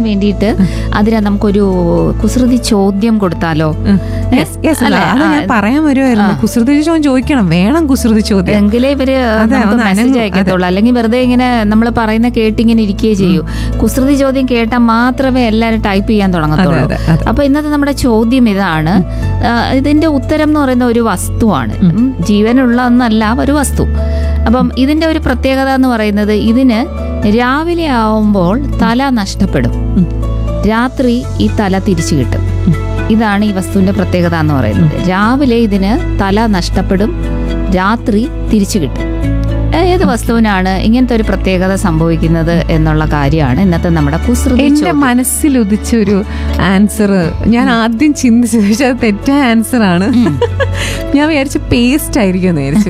വേണ്ടിയിട്ട് അതിന് നമുക്കൊരു കുസൃതി ചോദ്യം കൊടുത്താലോ Yes, yes, അല്ല, അല്ലേ? അത് ഞാൻ ആ, പറയാൻ വരുമായിരുന്നു കുസൃതി ചോദ്യം ചോദിക്കണം വേണം കുസൃതി ചോദ്യം എങ്കിലേ ഇവര് അതെ, നമുക്ക് ഒന്ന് മെസ്സേജ് അനങ്ങും. അയക്കത്തുള്ളൂ അല്ലെങ്കിൽ വെറുതെ ഇങ്ങനെ നമ്മൾ പറയുന്ന കേട്ടിങ്ങനെ ഇരിക്കുകയേ ചെയ്യൂ കുസൃതി ചോദ്യം കേട്ടാൽ മാത്രമേ എല്ലാവരും ടൈപ്പ് ചെയ്യാൻ തുടങ്ങത്തുള്ളൂ അതെ, അതെ. അപ്പൊ ഇന്നത്തെ നമ്മുടെ ചോദ്യം ഇതാണ് ആ, ഇതിന്റെ ഉത്തരം എന്ന് പറയുന്ന ഒരു വസ്തുവാണ് ഉം, ജീവനുള്ള ഒന്നല്ല ഒരു വസ്തു അപ്പം ഇതിന്റെ ഒരു പ്രത്യേകത എന്ന് പറയുന്നത് ഇതിന് രാവിലെ ആവുമ്പോൾ തല നഷ്ടപ്പെടും രാത്രി ഈ തല തിരിച്ചു കിട്ടും ഇതാണ് ഈ വസ്തുവിന്റെ പ്രത്യേകത എന്ന് പറയുന്നത് രാവിലെ ഇതിന് തല നഷ്ടപ്പെടും രാത്രി തിരിച്ചു കിട്ടും ഏത് വസ്തുവിനാണ് ഇങ്ങനത്തെ ഒരു പ്രത്യേകത സംഭവിക്കുന്നത് എന്നുള്ള കാര്യമാണ് ഇന്നത്തെ നമ്മുടെ കുസൃതി എന്റെ ചോദ്യം. മനസ്സിൽ ഉദിച്ച ഒരു ആൻസർ ഞാൻ ആദ്യം ചിന്തിച്ചു പക്ഷെ അത് തെറ്റായ ആൻസർ ആണ് ഞാൻ വിചാരിച്ചു പേസ്റ്റ് ആയിരിക്കും എന്ന് വിചാരിച്ചു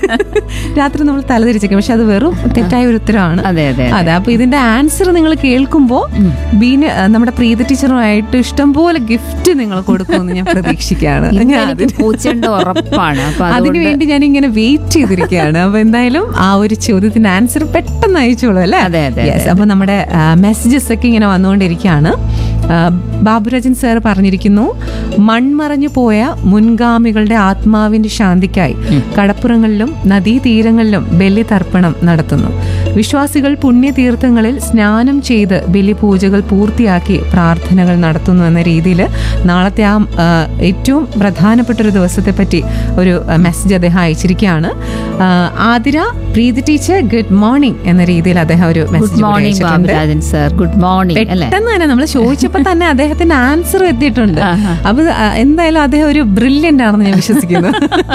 രാത്രി നമ്മൾ തലതിരിച്ചേക്കും പക്ഷെ അത് വെറും തെറ്റായ ഒരു ഉത്തരമാണ് അതെ അതെ അതെ അപ്പൊ ഇതിന്റെ ആൻസർ നിങ്ങൾ കേൾക്കുമ്പോൾ ബീന് ആ, നമ്മുടെ പ്രീത ടീച്ചറുമായിട്ട് ഇഷ്ടംപോലെ ഗിഫ്റ്റ് നിങ്ങൾ കൊടുക്കുമെന്ന് ഞാൻ പ്രതീക്ഷിക്കുകയാണ് ഇന്ന് ഞാൻ എനിക്ക് പൂച്ചേണ്ട ഉറപ്പാണ് അപ്പൊ അതിനു അതുകൊണ്ട് വേണ്ടി ഞാൻ ഇങ്ങനെ വെയിറ്റ് ചെയ്തിരിക്കുകയാണ് അപ്പൊ എന്തായാലും ആ ഒരു ചോദ്യത്തിന്റെ ആൻസർ പെട്ടെന്ന് അയച്ചോളൂ അല്ലേ അതെ, അതെ, Yes, അപ്പൊ നമ്മുടെ മെസ്സേജസ് ഒക്കെ ഇങ്ങനെ വന്നുകൊണ്ടിരിക്കുകയാണ് ആ, ബാബുരാജൻ സാർ പറഞ്ഞിരിക്കുന്നു മൺമറഞ്ഞു പോയ മുൻഗാമികളുടെ ആത്മാവിന്റെ ശാന്തിക്കായി കടപ്പുറങ്ങളിലും നദീതീരങ്ങളിലും ബലിതർപ്പണം നടത്തുന്നു വിശ്വാസികൾ പുണ്യതീർത്ഥങ്ങളിൽ സ്നാനം ചെയ്ത് ബലിപൂജകൾ പൂർത്തിയാക്കി പ്രാർത്ഥനകൾ നടത്തുന്നു എന്ന രീതിയിൽ നാളത്തെ ആ ആ, ഏറ്റവും പ്രധാനപ്പെട്ട ഒരു ദിവസത്തെ പറ്റി ഒരു മെസ്സേജ് അദ്ദേഹം അയച്ചിരിക്കുകയാണ് ആ, Athira Preethi teacher good morning എന്ന രീതിയിൽ അദ്ദേഹം ഒരു good message morning Baburajan sir good morning അല്ലേ പെട്ടെന്ന് തന്നെ നമ്മൾ ചോദിച്ചപ്പോ തന്നെ അദ്ദേഹത്തിന്റെ ആൻസർ എത്തിയിട്ടുണ്ട് ആഹാ. അപ്പൊ ആ, എന്തായാലും അദ്ദേഹം ഒരു ബ്രില്യന്റ് ആണെന്ന് ഞാൻ വിശ്വസിക്കുന്നു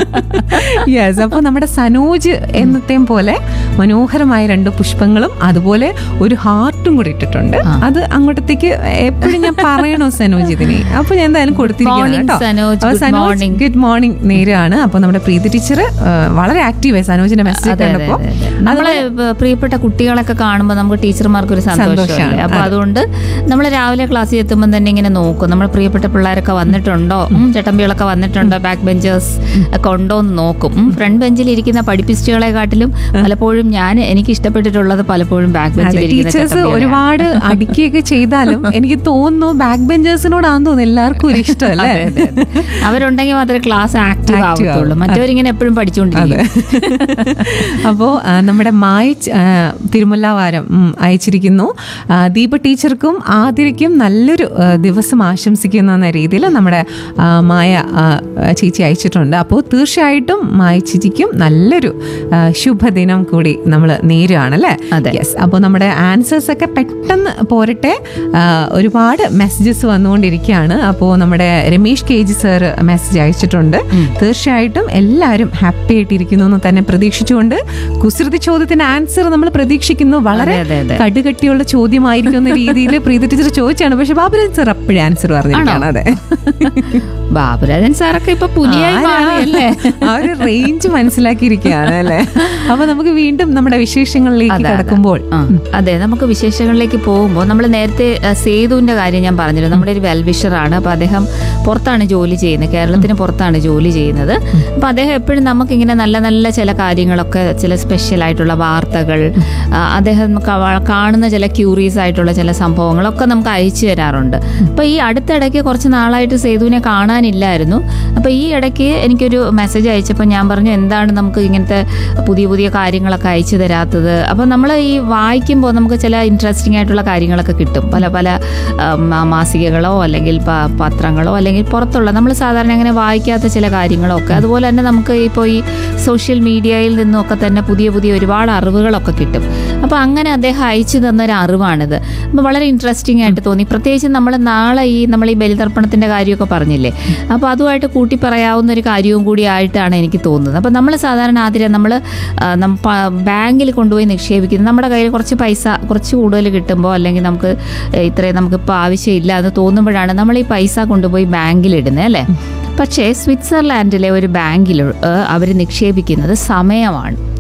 യെസ് അപ്പൊ നമ്മുടെ സനോജ് എന്നത്തെയും പോലെ മനോഹരമായ രണ്ട് പുഷ്പങ്ങളും അതുപോലെ ഒരു ഹാർട്ടും കൂടി ഇട്ടിട്ടുണ്ട് അത് അങ്ങോട്ടത്തേക്ക് എപ്പോഴും ഞാൻ പറയണോ സനോജ് ഇതിനെ അപ്പൊ ഞാൻ എന്തായാലും കൊടുത്തിരിക്കുകയാണ് Morning, കേട്ടോ സനോജ്. അപ്പൊ Good Sanoj morning. Good morning നേരാണ് അപ്പൊ നമ്മുടെ പ്രീതി ടീച്ചർ വളരെ ആക്റ്റീവായി സനോജിന്റെ മെസ്സേജ് അതെ, അതെ, കണ്ടപ്പോ അതെ, അതെ. നമ്മളെ ബ- പ്രിയപ്പെട്ട കുട്ടികളൊക്കെ കാണുമ്പോൾ നമുക്ക് ടീച്ചർമാർക്ക് ഒരു സന്തോഷമല്ലേ സന്തോഷമാണ്. അപ്പൊ അതുകൊണ്ട് നമ്മൾ രാവിലെ ക്ലാസ്സിൽ എത്തുമ്പോൾ തന്നെ ഇങ്ങനെ നോക്കും നമ്മൾ പ്രിയപ്പെട്ട പിള്ളേരൊക്കെ വന്നിട്ടുണ്ടോ ഉം, ചട്ടമ്പികളൊക്കെ വന്നിട്ടുണ്ടോ ബാക്ക് ബെഞ്ചേഴ്സ് ഒക്കെ ഉണ്ടോ എന്ന് നോക്കും ഫ്രണ്ട് ബെഞ്ചിൽ ഇരിക്കുന്ന പഠിപ്പിസ്റ്റുകളെ കാട്ടിലും പലപ്പോഴും ഞാൻ എനിക്ക് ഇഷ്ടപ്പെട്ടിട്ടുള്ളത് പലപ്പോഴും ബാക്ക് ബെഞ്ചിൽ ഇരിക്കുന്ന ടീച്ചേഴ്സ് ചട്ടമ്പികളെയാണ്. ഒരുപാട് അടിക്കുകയൊക്കെ ചെയ്താലും എനിക്ക് തോന്നുന്നു ബാക്ക് ബെഞ്ചേഴ്സിനോടാന്ന് തോന്നുന്നു എല്ലാവർക്കും ഒരു ഇഷ്ടം അല്ലേ അതെ, അതെ, അതെ. അവരുണ്ടെങ്കിൽ മാത്രമേ ക്ലാസ് ആക്റ്റീവ് Active ആവത്തുള്ളൂ ആവും. മറ്റവരിങ്ങനെ എപ്പോഴും പഠിച്ചുകൊണ്ടിരിക്കും അപ്പോൾ നമ്മുടെ മായ ച- ആ, തിരുമുല്ലാവാരം ഉം, അയച്ചിരിക്കുന്നു ആ, ദീപ ടീച്ചർക്കും ആതിരയ്ക്കും നല്ലൊരു ആ, ദിവസം ആശംസിക്കുന്നു എന്ന രീതിയിൽ നമ്മുടെ ആ, മായ ആ, ചേച്ചി അയച്ചിട്ടുണ്ട് അപ്പോൾ തീർച്ചയായിട്ടും മായ ചേച്ചിക്കും നല്ലൊരു ആ, ശുഭദിനം കൂടി നമ്മൾ നേരുകയാണല്ലേ അതെ. യെസ് അപ്പോൾ നമ്മുടെ ആൻസേഴ്സ് ഒക്കെ പെട്ടെന്ന് പോരട്ടെ ആ, ഒരുപാട് മെസ്സേജസ് വന്നുകൊണ്ടിരിക്കുകയാണ് അപ്പോൾ നമ്മുടെ Ramesh K G sir message അയച്ചിട്ടുണ്ട് തീർച്ചയായിട്ടും എല്ലാവരും ഹാപ്പി ആയിട്ടിരിക്കുന്നു എന്ന് തന്നെ പ്രതീക്ഷിച്ചുകൊണ്ട് കുസൃതി ചോദ്യത്തിന്റെ ആൻസർ നമ്മൾ പ്രതീക്ഷിക്കുന്നു വളരെ അതെ, അതെ, അതെ. കടുകട്ടിയുള്ള ചോദ്യമായിരിക്കും എന്ന രീതിയിൽ പ്രീതി ടീച്ചർ ചോദിച്ചാണ് പക്ഷെ ബാബുരാജൻ സാർ അപ്പോഴേ ആൻസർ പറഞ്ഞിരിക്കുകയാണ് അതെ ബാബുരാജൻ സാറൊക്കെ ഇപ്പൊ പുലിയായി മാറിയല്ലേ ആ ഒരു റേഞ്ച് മനസ്സിലാക്കിയിരിക്കുകയാണ് അല്ലേ അപ്പൊ നമുക്ക് വീണ്ടും നമ്മുടെ വിശേഷങ്ങളിലേക്ക് അതെ, അതെ. കടക്കുമ്പോൾ ആ, അതെ നമുക്ക് വിശേഷങ്ങളിലേക്ക് പോകുമ്പോൾ നമ്മൾ നേരത്തെ ആ, സേതുവിന്റെ കാര്യം ഞാൻ പറഞ്ഞിരുന്നു നമ്മുടെ ഒരു വെൽവിഷറാണ് അപ്പൊ അദ്ദേഹം പുറത്താണ് ജോലി ചെയ്യുന്നത് കേരളത്തിന് പുറത്താണ് ജോലി ചെയ്യുന്നത് അപ്പൊ അദ്ദേഹം എപ്പോഴും നമുക്ക് ഇങ്ങനെ നല്ല നല്ല ചില കാര്യങ്ങളൊക്കെ ചില സ്പെഷ്യൽ ആയിട്ടുള്ള വാർത്തകൾ ആ, അദ്ദേഹം ക- കാണുന്ന ചില ക്യൂറിയസ് ആയിട്ടുള്ള ചില സംഭവങ്ങളൊക്കെ നമുക്ക് അയച്ചു തരാറുണ്ട് അപ്പൊ ഈ അടുത്തിടയ്ക്ക് കുറച്ച് നാളായിട്ട് സേതുവിനെ കാണാനില്ലായിരുന്നു അപ്പൊ ഈ ഇടയ്ക്ക് എനിക്കൊരു മെസ്സേജ് അയച്ചപ്പോൾ ഞാൻ പറഞ്ഞു എന്താണ് നമുക്ക് ഇങ്ങനത്തെ പുതിയ പുതിയ കാര്യങ്ങളൊക്കെ അയച്ചു തരാത്തത് അപ്പം നമ്മൾ ഈ വായിക്കുമ്പോൾ നമുക്ക് ചില ഇൻട്രസ്റ്റിംഗ് ആയിട്ടുള്ള കാര്യങ്ങളൊക്കെ കിട്ടും പല പല ആ, മാ- മാസികകളോ അല്ലെങ്കിൽ പ- പത്രങ്ങളോ അല്ലെങ്കിൽ പുറത്തുള്ള നമ്മൾ സാധാരണ അങ്ങനെ വായിക്കാത്ത ചില കാര്യങ്ങളോ ഒക്കെ അതുപോലെ തന്നെ നമുക്ക് ഇപ്പോൾ ഈ സോഷ്യൽ മീഡിയയിൽ നിന്നൊക്കെ തന്നെ പുതിയ പുതിയ ഒരുപാട് അറിവുകളൊക്കെ കിട്ടും അപ്പോൾ അങ്ങനെ അദ്ദേഹം അയച്ചു തന്ന ഒരു അറിവാണിത് അപ്പോൾ വളരെ ഇൻട്രസ്റ്റിംഗ് ആയിട്ട് തോന്നി പ്രത്യേകിച്ച് നമ്മൾ നാളെ ഈ നമ്മൾ ഈ ബലിതർപ്പണത്തിൻ്റെ കാര്യമൊക്കെ പറഞ്ഞില്ലേ അപ്പോൾ അതുമായിട്ട് കൂട്ടി പറയാവുന്ന ഒരു കാര്യവും കൂടി ആയിട്ടാണ് എനിക്ക് തോന്നുന്നത് അപ്പോൾ നമ്മൾ സാധാരണ ആതിര നമ്മൾ ബാങ്കിൽ കൊണ്ടുപോയി നിക്ഷേപിക്കുന്നത് നമ്മുടെ കയ്യിൽ കുറച്ച് പൈസ കുറച്ച് കൂടുതൽ കിട്ടുമ്പോൾ അല്ലെങ്കിൽ നമുക്ക് ഇത്രയും നമുക്കിപ്പോൾ ആവശ്യമില്ല എന്ന് തോന്നുമ്പോഴാണ് നമ്മൾ ഈ പൈസ കൊണ്ടുപോയി ബാങ്കിൽ ഇടുന്നത് അല്ലേ പക്ഷേ സ്വിറ്റ്സർലാൻഡിലെ ഒരു ബാങ്കിൽ അവർ നിക്ഷേപിക്കുന്നത് സമയമാണ്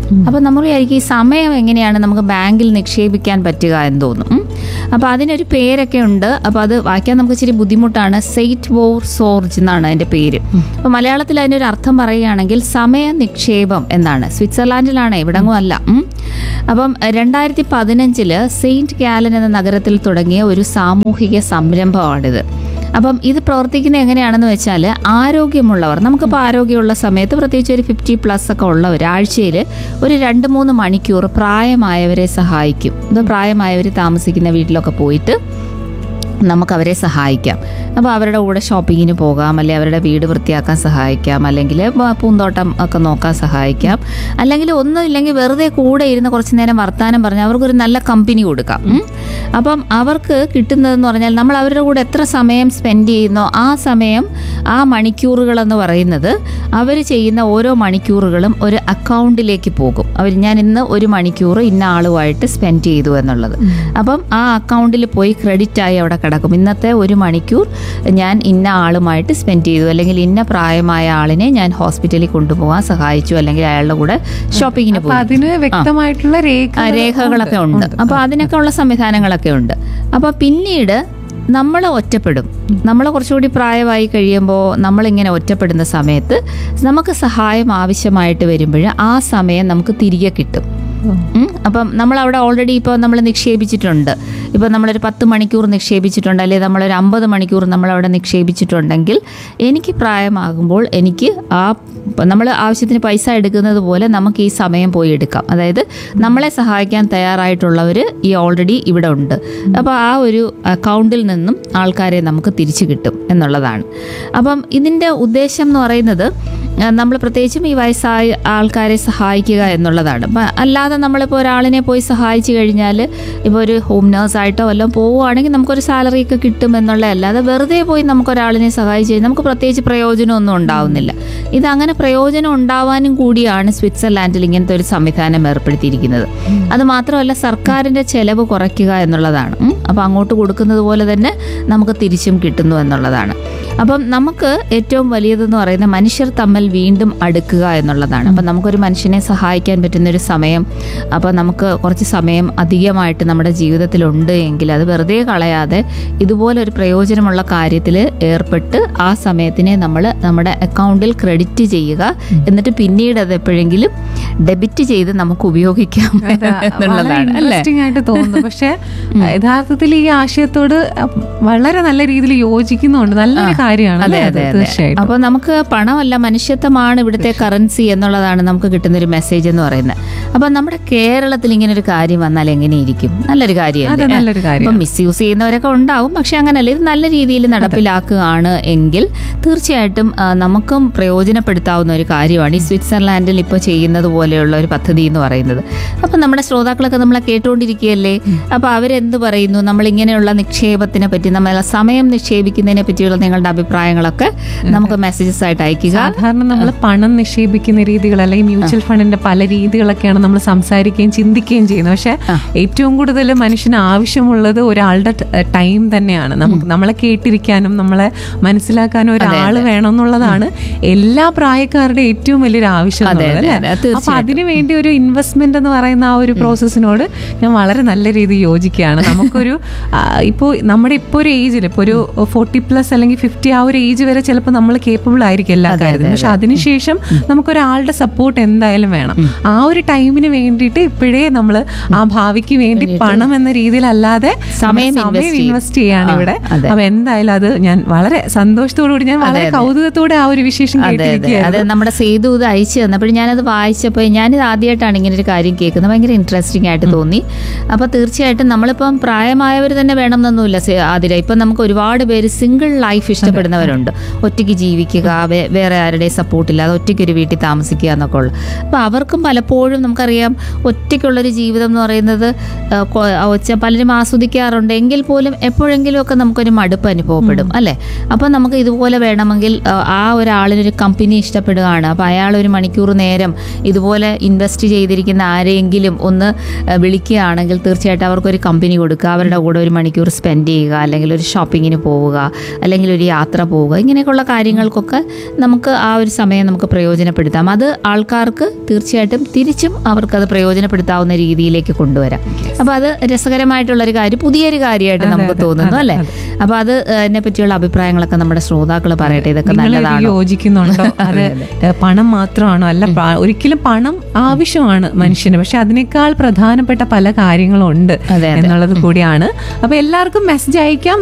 അപ്പോൾ നമ്മൾ വിചാരിക്കും ഈ സമയം എങ്ങനെയാണ് നമുക്ക് ബാങ്കിൽ നിക്ഷേപിക്കാൻ പറ്റുക എന്ന് തോന്നും ഉം. അപ്പോൾ അതിനൊരു പേരൊക്കെ ഉണ്ട് അപ്പോൾ അത് വായിക്കാൻ നമുക്ക് ഇച്ചിരി ബുദ്ധിമുട്ടാണ് സെയ്റ്റ് വോർ സോർജ് എന്നാണ് അതിൻ്റെ പേര് അപ്പോൾ മലയാളത്തിൽ അതിനൊരു അർത്ഥം പറയുകയാണെങ്കിൽ സമയ നിക്ഷേപം എന്നാണ് സ്വിറ്റ്സർലാൻഡിലാണ് എവിടെങ്ങും അല്ല ഉം. അപ്പം രണ്ടായിരത്തി പതിനഞ്ചില് സെയിൻറ്റ് കാലൻ എന്ന നഗരത്തിൽ തുടങ്ങിയ ഒരു സാമൂഹിക സംരംഭമാണിത് അപ്പം ഇത് പ്രവർത്തിക്കുന്നത് എങ്ങനെയാണെന്ന് വെച്ചാൽ ആരോഗ്യമുള്ളവർ നമുക്കിപ്പോൾ ആരോഗ്യമുള്ള സമയത്ത് പ്രത്യേകിച്ച് ഒരു ഫിഫ്റ്റി പ്ലസ് ഒക്കെ ഉള്ളവർ ആഴ്ചയിൽ ഒരു രണ്ട് മൂന്ന് മണിക്കൂർ പ്രായമായവരെ സഹായിക്കും ഇത് പ്രായമായവർ താമസിക്കുന്ന വീട്ടിലൊക്കെ പോയിട്ട് നമുക്ക് അവരെ സഹായിക്കാം അപ്പോൾ അവരുടെ കൂടെ ഷോപ്പിങ്ങിന് പോകാം അല്ലെങ്കിൽ അവരുടെ വീട് വൃത്തിയാക്കാൻ സഹായിക്കാം അല്ലെങ്കിൽ ബ- പൂന്തോട്ടം ഒക്കെ നോക്കാൻ സഹായിക്കാം അല്ലെങ്കിൽ ഒന്നും ഇല്ലെങ്കിൽ വെറുതെ കൂടെ ഇരുന്ന് കുറച്ച് നേരം വർത്താനം പറഞ്ഞാൽ അവർക്കൊരു നല്ല കമ്പനി കൊടുക്കാം ഉം. അപ്പം അവർക്ക് കിട്ടുന്നതെന്ന് പറഞ്ഞാൽ നമ്മൾ അവരുടെ കൂടെ എത്ര സമയം സ്പെൻഡ് ചെയ്യുന്നോ ആ സമയം ആ മണിക്കൂറുകളെന്ന് പറയുന്നത് അവർ ചെയ്യുന്ന ഓരോ മണിക്കൂറുകളും ഒരു അക്കൗണ്ടിലേക്ക് പോകും അവർ ഞാൻ ഇന്ന് ഒരു മണിക്കൂർ ഇന്ന ആളുമായിട്ട് സ്പെൻഡ് ചെയ്തു എന്നുള്ളത് അപ്പം ആ അക്കൗണ്ടിൽ പോയി ക്രെഡിറ്റ് ആയി അവിടെ കിടക്കും ഇന്നത്തെ ഒരു മണിക്കൂർ ഞാൻ ഇന്ന ആളുമായിട്ട് സ്പെൻഡ് ചെയ്തു അല്ലെങ്കിൽ ഇന്ന പ്രായമായ ആളിനെ ഞാൻ ഹോസ്പിറ്റലിൽ കൊണ്ടുപോകാൻ സഹായിച്ചു അല്ലെങ്കിൽ അയാളുടെ കൂടെ ഷോപ്പിങ്ങിന് അപ്പൊ പോയി അതിന് വ്യക്തമായിട്ടുള്ള ആ, രേഖ രേഖകളൊക്കെ ഉണ്ട് അപ്പോൾ അതിനൊക്കെ ഉള്ള സംവിധാനങ്ങളൊക്കെ ഉണ്ട് അപ്പോൾ പിന്നീട് നമ്മൾ ഒറ്റപ്പെടും നമ്മൾ കുറച്ചുകൂടി പ്രായമായി കഴിയുമ്പോൾ നമ്മളിങ്ങനെ ഒറ്റപ്പെടുന്ന സമയത്ത് നമുക്ക് സഹായം ആവശ്യമായിട്ട് വരുമ്പോൾ ആ സമയം നമുക്ക് തിരികെ കിട്ടും ഉം. അപ്പം നമ്മൾ അവിടെ ഓൾറെഡി ഇപ്പോൾ നമ്മൾ നിക്ഷേപിച്ചിട്ടുണ്ട് ഇപ്പോൾ നമ്മളൊരു പത്ത് മണിക്കൂർ നിക്ഷേപിച്ചിട്ടുണ്ട് അല്ലെങ്കിൽ നമ്മളൊരു അമ്പത് മണിക്കൂർ നമ്മളവിടെ നിക്ഷേപിച്ചിട്ടുണ്ടെങ്കിൽ എനിക്ക് പ്രായമാകുമ്പോൾ എനിക്ക് ആ നമ്മൾ ആവശ്യത്തിന് പൈസ എടുക്കുന്നത് പോലെ നമുക്ക് ഈ സമയം പോയി എടുക്കാം അതായത് നമ്മളെ സഹായിക്കാൻ തയ്യാറായിട്ടുള്ളവർ ഈ ഓൾറെഡി ഇവിടെ ഉണ്ട് അപ്പോൾ ആ ഒരു അക്കൗണ്ടിൽ നിന്നും ആൾക്കാരെ നമുക്ക് തിരിച്ചു കിട്ടും എന്നുള്ളതാണ് അപ്പം ഇതിൻ്റെ ഉദ്ദേശം എന്ന് പറയുന്നത് നമ്മൾ പ്രത്യേകിച്ചും ഈ വയസ്സായ ആൾക്കാരെ സഹായിക്കുക എന്നുള്ളതാണ് അപ്പം അല്ലാതെ നമ്മളിപ്പോൾ ഒരാളിനെ പോയി സഹായിച്ചു കഴിഞ്ഞാൽ ഇപ്പോൾ ഒരു ഹോം നേഴ്സായിട്ടോ വല്ലതും പോവുകയാണെങ്കിൽ നമുക്കൊരു സാലറി ഒക്കെ കിട്ടും എന്നുള്ള അല്ലാതെ വെറുതെ പോയി നമുക്കൊരാളിനെ സഹായിച്ചു കഴിഞ്ഞാൽ നമുക്ക് പ്രത്യേകിച്ച് പ്രയോജനമൊന്നും ഉണ്ടാവുന്നില്ല ഇത് അങ്ങനെ പ്രയോജനം ഉണ്ടാവാനും കൂടിയാണ് സ്വിറ്റ്സർലാൻഡിൽ ഇങ്ങനത്തെ ഒരു സംവിധാനം ഏർപ്പെടുത്തിയിരിക്കുന്നത് അത് മാത്രമല്ല സർക്കാരിൻ്റെ ചെലവ് കുറയ്ക്കുക എന്നുള്ളതാണ് ഉം. അപ്പോൾ അങ്ങോട്ട് കൊടുക്കുന്നത് പോലെ തന്നെ നമുക്ക് തിരിച്ചും കിട്ടുന്നു എന്നുള്ളതാണ് അപ്പം നമുക്ക് ഏറ്റവും വലിയതെന്ന് പറയുന്നത് മനുഷ്യർ തമ്മിൽ വീണ്ടും അടുക്കുക എന്നുള്ളതാണ് അപ്പം നമുക്കൊരു മനുഷ്യനെ സഹായിക്കാൻ പറ്റുന്ന ഒരു സമയം അപ്പം നമുക്ക് കുറച്ച് സമയം അധികമായിട്ട് നമ്മുടെ ജീവിതത്തിലുണ്ട് എങ്കിൽ അത് വെറുതെ കളയാതെ ഇതുപോലെ ഒരു പ്രയോജനമുള്ള കാര്യത്തിൽ ഏർപ്പെട്ട് ആ സമയത്തിനെ നമ്മൾ നമ്മുടെ അക്കൗണ്ടിൽ ക്രെഡിറ്റ് ചെയ്യുക എന്നിട്ട് പിന്നീട് അത് എപ്പോഴെങ്കിലും ഡെബിറ്റ് ചെയ്ത് നമുക്ക് ഉപയോഗിക്കാം എന്നുള്ളതാണ് അല്ലേ ഇൻട്രസ്റ്റിംഗ് ആയിട്ട് തോന്നുന്നു പക്ഷെ യഥാർത്ഥത്തിൽ ഈ ആശയത്തോട് വളരെ നല്ല രീതിയിൽ യോജിക്കുന്നുണ്ട് നല്ലൊരു കാര്യമാണ് അതെ അല്ലേ അത്? അതെ അതെ തീർച്ചയായിട്ടും അപ്പോൾ നമുക്ക് പണമല്ല മനുഷ്യത്വമാണ് ഇവിടുത്തെ കറൻസി എന്നുള്ളതാണ് നമുക്ക് കിട്ടുന്ന ഒരു മെസ്സേജ് എന്ന് പറയുന്നത് അപ്പോൾ നമ്മുടെ കേരളത്തിൽ ഇങ്ങനെ ഒരു കാര്യം വന്നാൽ എങ്ങനെയിരിക്കും നല്ലൊരു അതെ കാര്യമല്ലേ നല്ലൊരു കാര്യം ഇപ്പം മിസ് യൂസ് ചെയ്യുന്നവരൊക്കെ ഉണ്ടാവും പക്ഷെ അങ്ങനല്ല ഇത് നല്ല രീതിയിൽ നടപ്പിലാക്കുകയാണ് എങ്കിൽ തീർച്ചയായിട്ടും ആ, നമുക്കും പ്രയോജനപ്പെടുത്താവുന്ന ഒരു കാര്യമാണ് ഈ സ്വിറ്റ്സർലാൻഡിൽ ഇപ്പോൾ ചെയ്യുന്നത് പോലെയുള്ള ഒരു പദ്ധതി എന്ന് പറയുന്നത് അപ്പം നമ്മുടെ ശ്രോതാക്കളൊക്കെ നമ്മളെ കേട്ടുകൊണ്ടിരിക്കുകയല്ലേ അപ്പോൾ അവരെന്ത് പറയുന്നു നമ്മൾ ഇങ്ങനെയുള്ള നിക്ഷേപത്തിനെ പറ്റി നമ്മൾ സമയം നിക്ഷേപിക്കുന്നതിനെ പറ്റിയുള്ള നിങ്ങളുടെ അഭിപ്രായങ്ങളൊക്കെ നമുക്ക് മെസ്സേജസ് ആയിട്ട് അയക്കുക സാധാരണ നമ്മൾ പണം നിക്ഷേപിക്കുന്ന രീതികൾ അല്ലെങ്കിൽ മ്യൂച്വൽ ഫണ്ടിന്റെ പല രീതികളൊക്കെയാണ് നമ്മൾ സംസാരിക്കുകയും ചിന്തിക്കുകയും ചെയ്യുന്നത് പക്ഷെ ഏറ്റവും കൂടുതൽ മനുഷ്യന് ആവശ്യമുള്ളത് ഒരാളുടെ ടൈം തന്നെയാണ് നമുക്ക് നമ്മളെ കേട്ടിരിക്കാനും നമ്മളെ മനസ്സിലാക്കാനും ഒരാൾ വേണം എന്നുള്ളതാണ് എല്ലാ പ്രായക്കാരുടെ ഏറ്റവും വലിയൊരു ആവശ്യം അതെ, എന്നുള്ളത്, അതെ, അല്ലേ? അതെ, അപ്പൊ അതിനു വേണ്ടി ഒരു ഇൻവെസ്റ്റ്മെന്റ് എന്ന് പറയുന്ന ആ ഒരു പ്രോസസ്സിനോട് ഞാൻ വളരെ നല്ല രീതിയിൽ യോജിക്കുകയാണ് നമുക്കൊരു ആ, ഇപ്പോൾ നമ്മുടെ ഇപ്പോൾ ഒരു ഏജിൽ ഇപ്പോൾ ഒരു ഫോർട്ടി പ്ലസ് അല്ലെങ്കിൽ ഫിഫ്റ്റി ആ ഒരു ഏജ് വരെ ചിലപ്പോൾ നമ്മൾ കേപ്പബിൾ ആയിരിക്കും എല്ലാ കാര്യത്തിലും പക്ഷെ അതിനുശേഷം നമുക്കൊരാളുടെ സപ്പോർട്ട് എന്തായാലും വേണം ആ ഒരു ടൈമിന് വേണ്ടിയിട്ട് ഇപ്പോഴേ നമ്മൾ ആ ഭാവിക്ക് വേണ്ടി പണം എന്ന രീതിയിലല്ലാതെ സമയം നമ്മൾ invest ചെയ്യും. ഇൻവെസ്റ്റ് ചെയ്യാണ് ആ, ഇവിടെ അതെ. അപ്പൊ എന്തായാലും അത് ഞാൻ വളരെ സന്തോഷത്തോടു കൂടി ഞാൻ വളരെ കൗതുകത്തോടെ ആ ഒരു വിശേഷം അതെ അതെ കേട്ടിരിക്കുകയായിരുന്നു അത് നമ്മുടെ സേതു ഇത് അയച്ചു തന്നപ്പോൾ ഞാനത് വായിച്ചപ്പോൾ ഞാനിത് ആദ്യമായിട്ടാണ് ഇങ്ങനെ ഒരു കാര്യം കേൾക്കുന്നത് ഭയങ്കര ഇൻട്രസ്റ്റിംഗ് ആയിട്ട് തോന്നി അപ്പോൾ തീർച്ചയായിട്ടും നമ്മളിപ്പം പ്രായമായവർ തന്നെ വേണമെന്നൊന്നുമില്ല സെ- ആതിര ഇപ്പം നമുക്ക് ഒരുപാട് പേര് സിംഗിൾ ലൈഫ് ഇഷ്ടപ്പെടുന്നവരുണ്ട് ഒറ്റയ്ക്ക് ജീവിക്കുക വേ- വേറെ ആരുടെയും സപ്പോർട്ട് ഇല്ലാതെ ഒറ്റയ്ക്ക് ഒരു വീട്ടിൽ താമസിക്കുക എന്നൊക്കെ ഉള്ളു അപ്പോൾ അവർക്കും പലപ്പോഴും നമുക്കറിയാം ഒറ്റയ്ക്കുള്ളൊരു ജീവിതം എന്ന് പറയുന്നത് ആ, കൊ- ആ, ഒച്ച- പലരും ആസ്വദിക്കാറുണ്ട് എങ്കിൽ പോലും എപ്പോഴെങ്കിലും ഒക്കെ നമുക്കൊരു മടുപ്പ് അനുഭവപ്പെടും അല്ലേ അപ്പോൾ നമുക്ക് ഇതുപോലെ വേണമെങ്കിൽ ആ, ആ ഒരാളിനൊരു കമ്പനി ഇഷ്ടപ്പെടുകയാണ് അപ്പോൾ അയാൾ ഒരു മണിക്കൂർ നേരം ഇതുപോലെ ഇൻവെസ്റ്റ് ചെയ്തിരിക്കുന്ന ആരെയെങ്കിലും ഒന്ന് ആ, വിളിക്കുകയാണെങ്കിൽ തീർച്ചയായിട്ടും അവർക്കൊരു കമ്പനി കൊടുക്കുക അവരുടെ കൂടെ ഒരു മണിക്കൂർ സ്പെൻഡ് ചെയ്യുക അല്ലെങ്കിൽ ഒരു ഷോപ്പിങ്ങിന് പോവുക അല്ലെങ്കിൽ ഒരു യാത്ര പോവുക ഇങ്ങനെയൊക്കെയുള്ള കാര്യങ്ങൾക്കൊക്കെ നമുക്ക് ആ ഒരു സമയം നമുക്ക് പ്രയോജനപ്പെടുത്താം അത് ആൾക്കാർക്ക് തീർച്ചയായിട്ടും തിരിച്ചും അവർക്കത് പ്രയോജനപ്പെടുത്താവുന്ന രീതിയിലേക്ക് കൊണ്ടുവരാം അപ്പൊ അത് രസകരമായിട്ടുള്ള ഒരു കാര്യം പുതിയൊരു കാര്യമായിട്ട് നമുക്ക് തോന്നുന്നു അല്ലേ അപ്പൊ അത് അതിനെ പറ്റിയുള്ള അഭിപ്രായങ്ങളൊക്കെ നമ്മുടെ ശ്രോതാക്കൾ പറയട്ടെ ഇതൊക്കെ നിങ്ങൾ ഇത് നല്ലതാണോ യോജിക്കുന്നുണ്ടോ അത് ഏ, പണം മാത്രമാണോ അല്ല പ- ഒരിക്കലും പണം ആവശ്യമാണ് മനുഷ്യന് പക്ഷെ അതിനേക്കാൾ പ്രധാനപ്പെട്ട പല കാര്യങ്ങളും ഉണ്ട് അതെ, അതെ. എന്നുള്ളത് കൂടിയാണ് അപ്പൊ എല്ലാവർക്കും മെസ്സേജ് അയക്കാം